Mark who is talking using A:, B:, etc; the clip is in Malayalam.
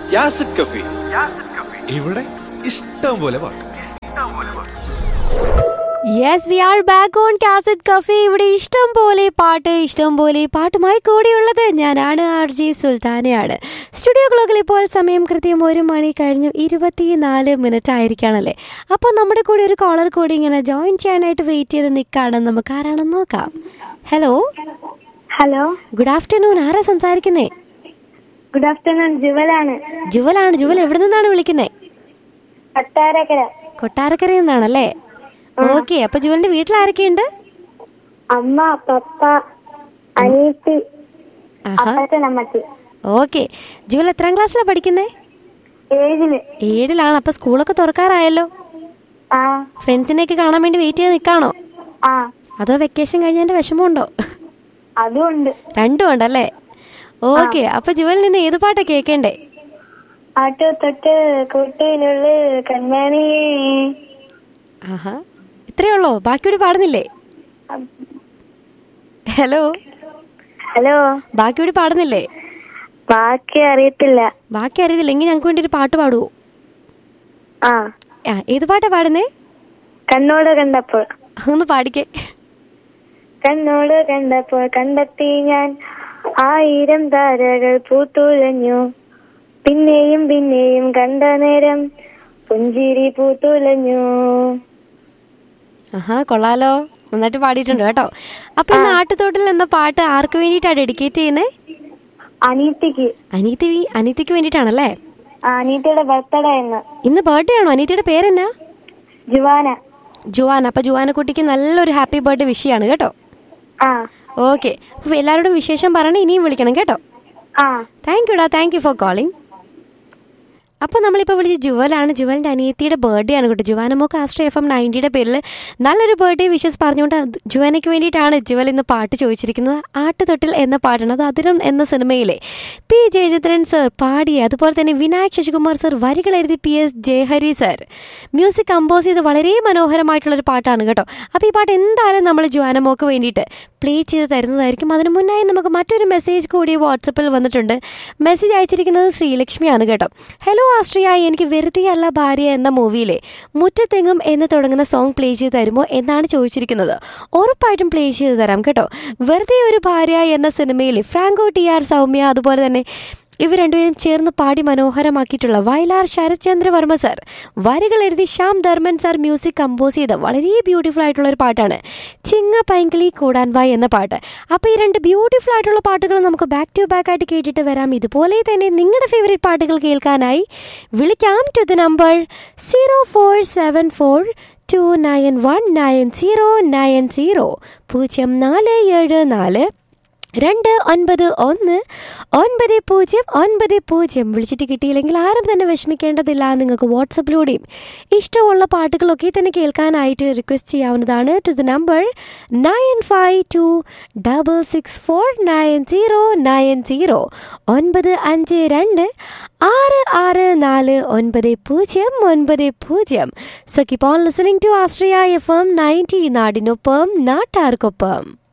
A: യാസിഡ് കഫി ഇവിടെ ഇഷ്ടം പോലെ പാട്ട്
B: yes we are back on cassette cafe ഇവിടെ ഇഷ്ടം പോലെ പാട്ട് ഇഷ്ടം പോലെ പാട്ടുമായി കൂടിയുള്ളത് ഞാനാണ് ആർ ജി സുൽത്താനയാണ് സ്റ്റുഡിയോ ക്ലോക്കിൽ ഇപ്പോൾ സമയം കൃത്യം ഒരു മണി കഴിഞ്ഞു ഇരുപത്തിനാല് മിനിറ്റ് ആയിരിക്കുകയാണല്ലേ അപ്പോൾ നമ്മുടെ കൂടെ ഒരു കോളർ കൂടി ഇങ്ങനെ ജോയിൻ ചെയ്യാനായിട്ട് വെയിറ്റ് ചെയ്ത് നിൽക്കുകയാണ് നമുക്ക് ആരാണെന്ന് നോക്കാം ഹലോ
C: ഹലോ
B: ഗുഡ് ആഫ്റ്റർനൂൺ ആരാ സംസാരിക്കുന്നേ
C: ഗുഡ് ആഫ്റ്റർനൂൺ ജുവലാണ്
B: ജുവലാണ് ജുവൽ എവിടെ നിന്നാണ് വിളിക്കുന്നത്
C: കൊട്ടാരക്കര
B: കൊട്ടാരക്കരയിൽ നിന്നാണല്ലേ ഓക്കെ അപ്പൊ ജുവലിന്റെ വീട്ടിൽ ആരൊക്കെയുണ്ട്
C: അമ്മ പപ്പ അനീത്തി
B: ആഹാ
C: അപ്പച്ചൻ അമ്മച്ചി
B: ഓക്കെ ജുവൽ എത്രാം ക്ലാസ്സിലാണ് പഠിക്കുന്നേ
C: ഏഴില്
B: ഏഴിലാണ് അപ്പൊ സ്കൂളൊക്കെ തുറക്കാറായല്ലോ
C: ആ
B: ഫ്രണ്ട്സിനെയൊക്കെ കാണാൻ വേണ്ടി വെയിറ്റ് ചെയ്ത് നിൽക്കാണോ
C: ആ
B: അതോ വെക്കേഷൻ കഴിഞ്ഞതിന്റെ വിഷമമുണ്ടോ
C: അതും ഉണ്ട്
B: രണ്ടും ഉണ്ടല്ലേ ഓക്കെ അപ്പൊ ജുവലിൽ നിന്ന് ഏത് പാട്ടാ കേൾക്കണ്ടേ
C: ആട്ടോ തൊട്ട് കൂട്ടിനുള്ള കൺമണിയേ
B: ആഹാ ഇത്രയേ ഉള്ളോ ബാക്കിയോട് പാടുന്നില്ലേ ഹലോ
C: ഹലോ
B: ബാക്കിയോട് പാടുന്നില്ലേ
C: ബാക്കി അറിയത്തില്ല
B: ബാക്കി അറിയത്തില്ല എങ്കിൽ ഞങ്ങൾക്ക് വേണ്ടി ഒരു പാട്ട് പാടുവോ
C: ആ
B: ആ ഏത് പാട്ടാ പാടുന്നേ
C: കണ്ണോട് കണ്ടപ്പോൾ
B: ഒന്ന് പാടിക്കേ
C: കണ്ണോട് കണ്ടപ്പോൾ കണ്ടെത്തി ഞാൻ ആയിരം താരകൾ പൂത്തുലഞ്ഞു പിന്നെയും പിന്നെയും കണ്ട നേരം പുഞ്ചിരി പൂത്തുലഞ്ഞു
B: ആഹാ കൊള്ളാലോ നന്നായിട്ട് പാടിയിട്ടുണ്ട് കേട്ടോ അപ്പൊ ഈ നാട്ടുതോട്ടിൽ എന്ന പാട്ട് ആർക്ക് വേണ്ടിയിട്ടാണ് ഡെഡിക്കേറ്റ് ചെയ്യുന്നേ
C: അനീത്തിക്ക്
B: അനീതി അനീതിക്ക് വേണ്ടിയിട്ടാണല്ലേ
C: ആ, അനീത്തിയുടെ ബർത്ത്ഡേ എന്ന്
B: ഇന്ന് ബർത്ത്ഡേ ആണോ അനീതിയുടെ പേരെന്നാ
C: ജുവാന
B: ജുവാൻ അപ്പൊ ജുവാന കുട്ടിക്ക് നല്ലൊരു ഹാപ്പി ബർത്ത്ഡേ വിഷയാണ് കേട്ടോ
C: ആ
B: ഓക്കെ അപ്പൊ എല്ലാവരോടും വിശേഷം പറയണേ ഇനിയും വിളിക്കണം കേട്ടോ
C: ആ
B: താങ്ക് യുടാ താങ്ക് യു ഫോർ കോളിംഗ് അപ്പോൾ നമ്മളിപ്പോൾ വിളിച്ച ജുവലാണ് ജുവലിൻ്റെ അനിയത്തിയുടെ ബർത്ത്ഡേ ആണ് കേട്ടോ ജുവാനമോക്ക് ആസ്ട്ര എഫ് എം നയൻറ്റിയുടെ പേരിൽ നല്ലൊരു ബർത്ത്ഡേ വിഷസ് പറഞ്ഞുകൊണ്ട് അത് ജുവാനയ്ക്ക് വേണ്ടിയിട്ടാണ് ജുവൽ ഇന്ന് പാട്ട് ചോദിച്ചിരിക്കുന്നത് ആട്ടുതൊട്ടിൽ എന്ന പാട്ടാണ് അത് അതിരം എന്ന സിനിമയിലെ പി ജയചന്ദ്രൻ സർ പാടിയ അതുപോലെ തന്നെ വിനായക് ശശികുമാർ സർ വരികൾ എഴുതി P S Jayahari sir music compose ചെയ്ത് വളരെ മനോഹരമായിട്ടുള്ളൊരു പാട്ടാണ് കേട്ടോ അപ്പോൾ ഈ പാട്ട് എന്തായാലും നമ്മൾ ജുവാനമോക്ക് വേണ്ടിയിട്ട് പ്ലേ ചെയ്ത് തരുന്നതായിരിക്കും അതിന് മുന്നായി നമുക്ക് മറ്റൊരു മെസ്സേജ് കൂടി വാട്സപ്പിൽ വന്നിട്ടുണ്ട് മെസ്സേജ് അയച്ചിരിക്കുന്നത് ശ്രീലക്ഷ്മിയാണ് കേട്ടോ ഹലോ ആസ്ട്രിയ എനിക്ക് വെറുതെയല്ല ഭാര്യ എന്ന മൂവിയിലെ മുറ്റത്തെങ്ങും എന്ന് തുടങ്ങുന്ന സോങ് പ്ലേ ചെയ്ത് തരുമോ എന്നാണ് ചോദിച്ചിരിക്കുന്നത് ഉറപ്പായിട്ടും പ്ലേ ചെയ്ത് തരാം കേട്ടോ വെറുതെ ഒരു ഭാര്യ എന്ന സിനിമയിലെ ഫ്രാങ്കോ ടി ആർ സൗമ്യ അതുപോലെ തന്നെ ഇവർ രണ്ടുപേരും ചേർന്ന് പാടി മനോഹരമാക്കിയിട്ടുള്ള വയലാർ ശരത്ചന്ദ്രവർമ്മ സർ വരികൾ എഴുതി Shyam Dharman sir music compose ചെയ്ത വളരെ ബ്യൂട്ടിഫുൾ ആയിട്ടുള്ള ഒരു പാട്ടാണ് ചിങ്ങ പൈങ്കിളി കൂടാൻ വായ് എന്ന പാട്ട് അപ്പോൾ ഈ രണ്ട് ബ്യൂട്ടിഫുൾ ആയിട്ടുള്ള പാട്ടുകൾ നമുക്ക് ബാക്ക് ടു ബാക്ക് ആയിട്ട് കേട്ടിട്ട് വരാം ഇതുപോലെ തന്നെ നിങ്ങളുടെ ഫേവറേറ്റ് പാട്ടുകൾ കേൾക്കാനായി വിളിക്കാം to the number zero four seven four two nine one nine zero nine zero പൂജ്യം നാല് ഏഴ് നാല് രണ്ട് ഒൻപത് ഒന്ന് ഒൻപത് പൂജ്യം ഒൻപത് പൂജ്യം വിളിച്ചിട്ട് കിട്ടിയില്ലെങ്കിൽ ആരും തന്നെ വിഷമിക്കേണ്ടതില്ല നിങ്ങൾക്ക് വാട്സപ്പിലൂടെയും ഇഷ്ടമുള്ള പാട്ടുകളൊക്കെ തന്നെ കേൾക്കാനായിട്ട് റിക്വസ്റ്റ് ചെയ്യാവുന്നതാണ് to the number nine five two double six four nine zero nine zero ഒൻപത് അഞ്ച് രണ്ട് ആറ് ആറ് നാല് ഒൻപത് പൂജ്യം ഒൻപത് പൂജ്യം so keep on listening to Astra F M ninety നാടിനൊപ്പം നാട്ടാർക്കൊപ്പം